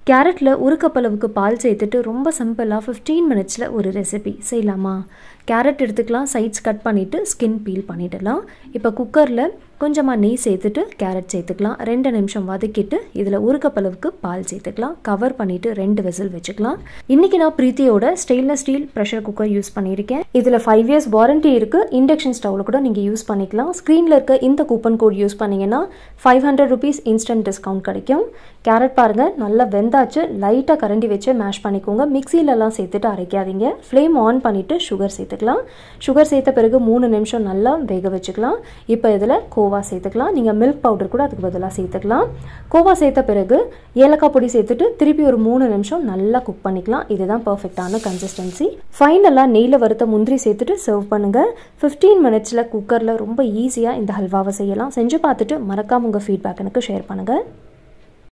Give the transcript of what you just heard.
கேரட்டில் ஒரு கப் அளவுக்கு பால் சேர்த்துட்டு ரொம்ப சிம்பிளாக ஃபிஃப்டீன் மினிட்ஸில் ஒரு ரெசிபி செய்யலாமா கேரட் எடுத்துக்கலாம் சைட்ஸ் கட் பண்ணிவிட்டு ஸ்கின் பீல் பண்ணிடலாம் இப்போ குக்கரில் கொஞ்சமாக நெய் சேர்த்துட்டு கேரட் சேர்த்துக்கலாம் ரெண்டு நிமிஷம் வதக்கிட்டு இதில் ஒரு கப் அளவுக்கு பால் சேர்த்துக்கலாம் கவர் பண்ணிவிட்டு ரெண்டு விசில் வச்சுக்கலாம் இன்றைக்கி நான் பிரீத்தியோட stainless steel pressure cooker use பண்ணியிருக்கேன் இதில் ஃபைவ் இயர்ஸ் வாரண்ட்டி இருக்குது இண்டக்ஷன் ஸ்டவ்வில் கூட நீங்கள் யூஸ் பண்ணிக்கலாம் ஸ்க்ரீனில் இருக்க இந்த கூப்பன் கோட் யூஸ் பண்ணிங்கன்னா five hundred rupees instant discount கிடைக்கும் கேரட் பாருங்கள் நல்லா வெந்தாச்சு லைட்டாக கரண்டி வச்சு மேஷ் பண்ணிக்கோங்க மிக்சிலலாம் சேர்த்துட்டு அரைக்காதீங்க ஃப்ளேம் ஆன் பண்ணிவிட்டு சுகர் சேர்த்துக்கலாம் சுகர் சேர்த்த பிறகு மூணு நிமிஷம் நல்லா வேக வச்சுக்கலாம் இப்போ இதில் கோவா சேர்த்துக்கலாம் நீங்கள் மில்க் பவுடர் கூட அதுக்கு பதிலாக சேர்த்துக்கலாம் கோவா சேர்த்த பிறகு ஏலக்காய் பொடி சேர்த்துட்டு திருப்பி ஒரு மூணு நிமிஷம் நல்லா குக் பண்ணிக்கலாம் இதுதான் பர்ஃபெக்டான கன்சிஸ்டன்சி ஃபைனலாக நெய்யில் வறுத்த முந்திரி சேர்த்துட்டு சர்வ் பண்ணுங்கள் ஃபிஃப்டீன் மினிட்ஸில் குக்கரில் ரொம்ப ஈஸியாக இந்த ஹல்வாவை செய்யலாம் செஞ்சு பார்த்துட்டு மறக்காமல் உங்கள் ஃபீட்பேக் எனக்கு ஷேர் பண்ணுங்கள்